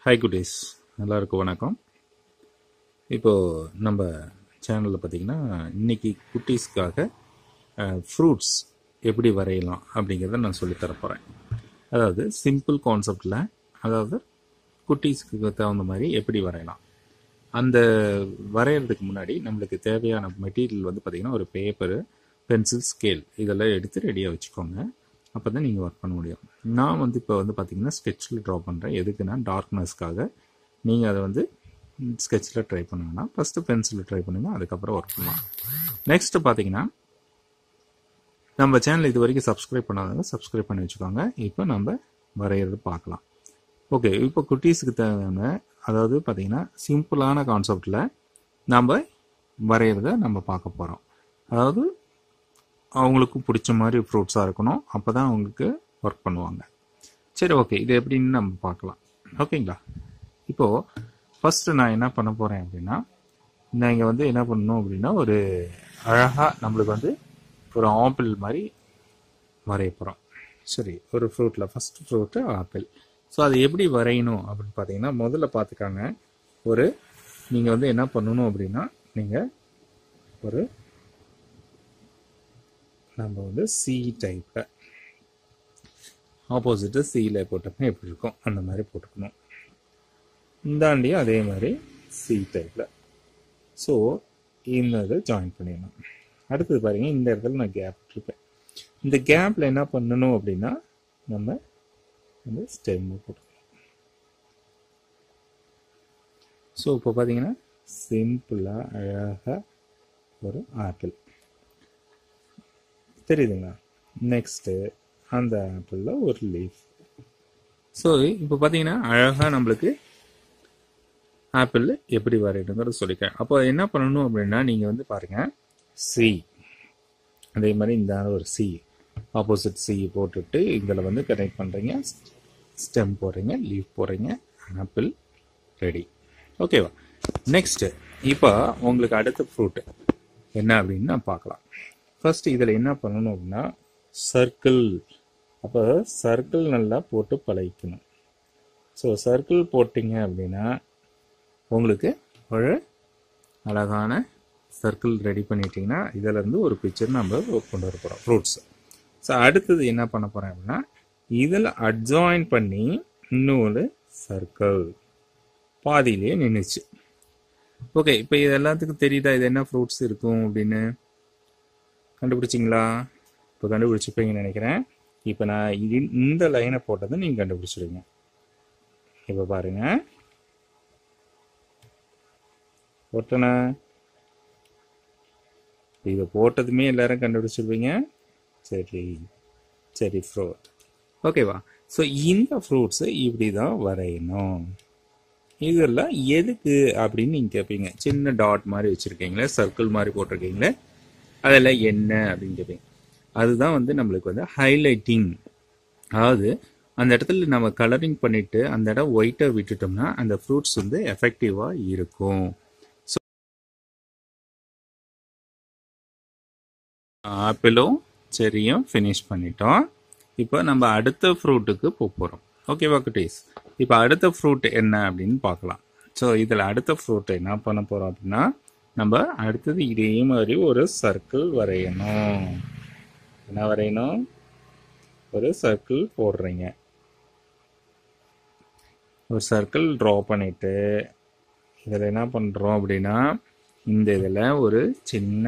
Hi குட்டீஸ் எல்லாருக்கும் வணக்கம் இப்போது நம்ம சேனலில் பார்த்தீங்கன்னா இன்னைக்கு குட்டீஸ்க்காக ஃப்ரூட்ஸ் எப்படி வரையலாம் அப்படிங்கிறத நான் சொல்லித் தர போகிறேன் அதாவது சிம்பிள் கான்செப்டில் அதாவது குட்டீஸ்க்கு தகுந்த மாதிரி எப்படி வரையலாம் அந்த வரைகிறதுக்கு முன்னாடி நம்மளுக்கு தேவையான மெட்டீரியல் வந்து பார்த்திங்கன்னா ஒரு பேப்பரு பென்சில் ஸ்கேல் இதெல்லாம் எடுத்து ரெடியாக வச்சுக்கோங்க அப்போ தான் நீங்கள் ஒர்க் பண்ண முடியும் நான் வந்து இப்போ வந்து பார்த்தீங்கன்னா ஸ்கெட்சில் ட்ரா பண்ணுறேன் எதுக்குன்னா டார்க்னஸ்க்காக நீங்கள் அதை வந்து ஸ்கெட்சில் ட்ரை பண்ணுங்கன்னா ஃபஸ்ட்டு பென்சிலில் ட்ரை பண்ணுங்கள் அதுக்கப்புறம் ஒர்க் பண்ணலாம் நெக்ஸ்ட்டு பார்த்தீங்கன்னா நம்ம சேனல் இது வரைக்கும் சப்ஸ்கிரைப் பண்ணாதவங்க சப்ஸ்கிரைப் பண்ணி வச்சுக்கோங்க இப்போ நம்ம வரைகிறது பார்க்கலாம் ஓகே இப்போ குட்டீஸுக்கு தேவையான அதாவது பார்த்தீங்கன்னா சிம்பிளான கான்செப்டில் நம்ம வரைகிறத நம்ம பார்க்க போகிறோம் அதாவது அவங்களுக்கு பிடிச்ச மாதிரி ஃப்ரூட்ஸாக இருக்கணும் அப்போ தான் அவங்களுக்கு ஒர்க் பண்ணுவாங்க சரி ஓகே இது எப்படின்னு நம்ம பார்க்கலாம் ஓகேங்களா இப்போது ஃபஸ்ட்டு நான் என்ன பண்ண போகிறேன் அப்படின்னா நான் இங்கே வந்து என்ன பண்ணணும் அப்படின்னா ஒரு அழகாக நம்மளுக்கு வந்து ஒரு ஆப்பிள் மாதிரி வரைய போகிறோம் சரி ஒரு ஃப்ரூட்டில் ஃபஸ்ட் ஃப்ரூட்டு ஆப்பிள் ஸோ அது எப்படி வரையணும் அப்படின்னு பார்த்தீங்கன்னா முதல்ல பார்த்துக்காங்க ஒரு நீங்கள் வந்து என்ன பண்ணணும் அப்படின்னா நீங்கள் ஒரு நம்ம வந்து சி டைப்பில் ஆப்போசிட்டு சியில் போட்டோம்னா எப்படி இருக்கும் அந்த மாதிரி போட்டுக்கணும் இந்தாண்டியும் அதே மாதிரி சி டைப்பில் ஸோ இந்த இதை ஜாயின் பண்ணிடணும் அடுத்தது பாருங்க இந்த இடத்துல நான் கேப் விட்டுருப்பேன் இந்த கேப்பில் என்ன பண்ணணும் அப்படின்னா நம்ம வந்து ஸ்டெம் போட்டுக்கணும் ஸோ இப்போ பார்த்தீங்கன்னா சிம்பிளாக அழகாக ஒரு ஆப்பிள் தெரியுதுங்களா நெக்ஸ்ட்டு அந்த ஆப்பிளில் ஒரு லீஃப் ஸோ இப்போ பார்த்தீங்கன்னா அழகாக நம்மளுக்கு ஆப்பிள் எப்படி வரையணுங்கிறது சொல்லிக்கிறேன் அப்போ என்ன பண்ணணும் அப்படின்னா நீங்கள் வந்து பாருங்கள் சி அதே மாதிரி இந்த ஒரு சி ஆப்போசிட் சி போட்டுட்டு இதில் வந்து கனெக்ட் பண்ணுறீங்க ஸ்டெம் போடுறீங்க லீஃப் போடுறீங்க ஆப்பிள் ரெடி ஓகேவா நெக்ஸ்ட்டு இப்போ உங்களுக்கு அடுத்த ஃப்ரூட்டு என்ன அப்படின்னு நான் பார்க்கலாம் ஃபர்ஸ்ட் இதில் என்ன பண்ணணும் அப்படின்னா சர்க்கிள் அப்போ சர்க்கிள் நல்லா போட்டு பழகிக்கணும் ஸோ சர்க்கிள் போட்டிங்க அப்படின்னா உங்களுக்கு ஒரு அழகான சர்க்கிள் ரெடி பண்ணிட்டீங்கன்னா இதிலேருந்து ஒரு பிக்சர் நம்ம கொண்டு வர போகிறோம் ஃப்ரூட்ஸ் ஸோ அடுத்தது என்ன பண்ண போகிறேன் அப்படின்னா இதில் அட்ஜாயின் பண்ணி இன்னொரு சர்க்கிள் பாதியிலேயே நின்றுச்சு ஓகே இப்போ இது எல்லாத்துக்கும் தெரியுதா இது என்ன ஃப்ரூட்ஸ் இருக்கும் அப்படின்னு கண்டுபிடிச்சிங்களா இப்போ கண்டுபிடிச்சிப்பீங்கன்னு நினைக்கிறேன் இப்போ நான் இது இந்த லைனை போட்டதை நீங்கள் கண்டுபிடிச்சிடுங்க இப்போ பாருங்க போட்டன இதை போட்டதுமே எல்லாரும் கண்டுபிடிச்சிருப்பீங்க சரி சரி ஃப்ரூட் ஓகேவா ஸோ இந்த ஃப்ரூட்ஸை இப்படி தான் வரையணும் இதெல்லாம் எதுக்கு அப்படின்னு நீங்கள் கேட்பீங்க சின்ன டாட் மாதிரி வச்சுருக்கீங்களே சர்க்கிள் மாதிரி போட்டிருக்கீங்களே அதெல்லாம் என்ன அப்படின்னு கேட்பீங்க அதுதான் வந்து நம்மளுக்கு வந்து ஹைலைட்டிங் அதாவது அந்த இடத்துல நம்ம கலரிங் பண்ணிட்டு அந்த இடம் ஒயிட்டை விட்டுட்டோம்னா அந்த ஃப்ரூட்ஸ் வந்து எஃபெக்டிவாக இருக்கும் ஸோ ஆப்பிளும் செரியும் ஃபினிஷ் பண்ணிட்டோம் இப்போ நம்ம அடுத்த ஃப்ரூட்டுக்கு போக போகிறோம் ஓகேவா குட்டீஸ் இப்போ அடுத்த ஃப்ரூட் என்ன அப்படின்னு பார்க்கலாம் ஸோ இதில் அடுத்த ஃப்ரூட் என்ன பண்ண போகிறோம் அப்படின்னா நம்ம அடுத்தது இதே மாதிரி ஒரு சர்க்கிள் வரையணும் என்ன வரையணும் ஒரு சர்க்கிள் போடுறீங்க ஒரு சர்க்கிள் ட்ரா பண்ணிட்டு இதில் என்ன பண்ணுறோம் அப்படின்னா இந்த இதில் ஒரு சின்ன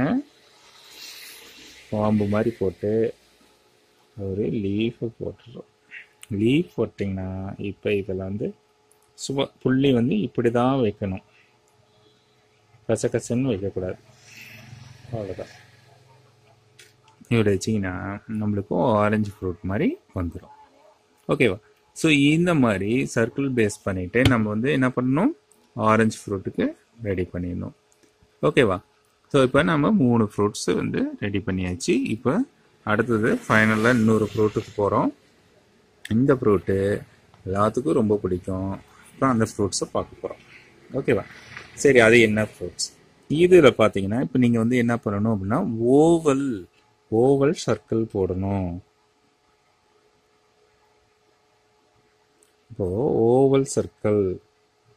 பாம்பு மாதிரி போட்டு ஒரு லீஃபை போட்டுறோம் லீஃப் போட்டிங்கன்னா இப்போ இதில் வந்து சுப புள்ளி வந்து இப்படி தான் வைக்கணும் கசகசன்னு வைக்கக்கூடாது அவ்வளோதான் இப்படி வச்சிங்கன்னா நம்மளுக்கும் ஆரஞ்சு ஃப்ரூட் மாதிரி வந்துடும் ஓகேவா ஸோ இந்த மாதிரி சர்க்கிள் பேஸ் பண்ணிவிட்டு நம்ம வந்து என்ன பண்ணணும் ஆரஞ்சு ஃப்ரூட்டுக்கு ரெடி பண்ணிடணும் ஓகேவா ஸோ இப்போ நம்ம மூணு ஃப்ரூட்ஸு வந்து ரெடி பண்ணியாச்சு இப்போ அடுத்தது ஃபைனலாக இன்னொரு ஃப்ரூட்டுக்கு போகிறோம் இந்த ஃப்ரூட்டு எல்லாத்துக்கும் ரொம்ப பிடிக்கும் இப்போ அந்த ஃப்ரூட்ஸை பார்க்க போகிறோம் ஓகேவா சரி அது என்ன ஃப்ரூட்ஸ் இதில் பார்த்தீங்கன்னா இப்போ நீங்கள் வந்து என்ன பண்ணணும் அப்படின்னா ஓவல் ஓவல் சர்க்கிள் போடணும் இப்போ ஓவல் சர்க்கிள்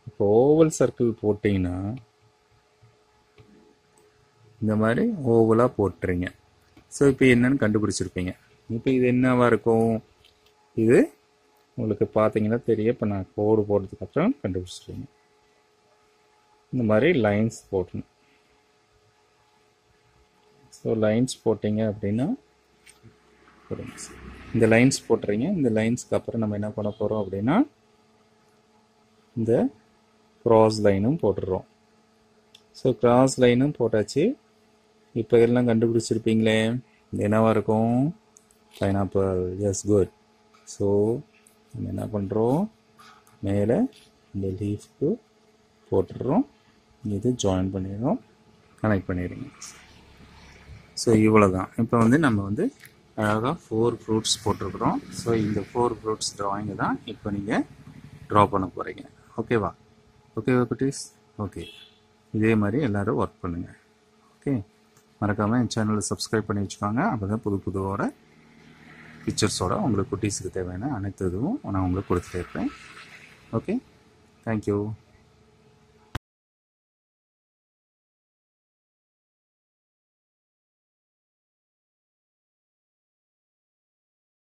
இப்போ ஓவல் சர்க்கிள் போட்டிங்கன்னா இந்த மாதிரி ஓவலாக போட்டுறீங்க ஸோ இப்போ என்னன்னு கண்டுபிடிச்சிருப்பீங்க இப்போ இது என்னவா இருக்கும் இது உங்களுக்கு பார்த்தீங்கன்னா தெரியும் இப்போ நான் கோடு போட்டதுக்கப்புறம் கண்டுபிடிச்சிருவீங்க இந்த மாதிரி லைன்ஸ் போட்டணும் ஸோ லைன்ஸ் போட்டிங்க அப்படின்னா ஒரு நிமிஷம். இந்த லைன்ஸ் போட்டுறீங்க இந்த லைன்ஸ்க்கு அப்புறம் நம்ம என்ன பண்ண போகிறோம் அப்படின்னா இந்த கிராஸ் லைனும் போட்டுடுறோம் ஸோ கிராஸ் லைனும் போட்டாச்சு இப்போ எல்லாம் கண்டுபிடிச்சிருப்பீங்களே இது என்னவா இருக்கும் பைனாப்பிள் எஸ் குட் ஸோ நம்ம என்ன பண்ணுறோம் மேலே இந்த லீஃப்க்கு போட்டுடுறோம் இது ஜாயின் பண்ணிடுறோம் கனெக்ட் பண்ணிடுங்க ஸோ இவ்வளோ தான் இப்போ வந்து நம்ம வந்து அழகாக ஃபோர் ஃப்ரூட்ஸ் போட்டிருக்கிறோம் ஸோ இந்த ஃபோர் ஃப்ரூட்ஸ் ட்ராயிங்கை தான் இப்போ நீங்கள் ட்ரா பண்ண போகிறீங்க ஓகேவா ஓகேவா குட்டீஸ் ஓகே இதே மாதிரி எல்லோரும் ஒர்க் பண்ணுங்கள் ஓகே மறக்காமல் என் சேனலை சப்ஸ்கிரைப் பண்ணி வச்சுக்கோங்க அப்போ தான் புது புதுவோட பிக்சர்ஸோட உங்களுக்கு குட்டீஸுக்கு தேவையான அனைத்து இதுவும் நான் உங்களுக்கு கொடுத்துட்டே இருப்பேன் ஓகே தேங்க்யூ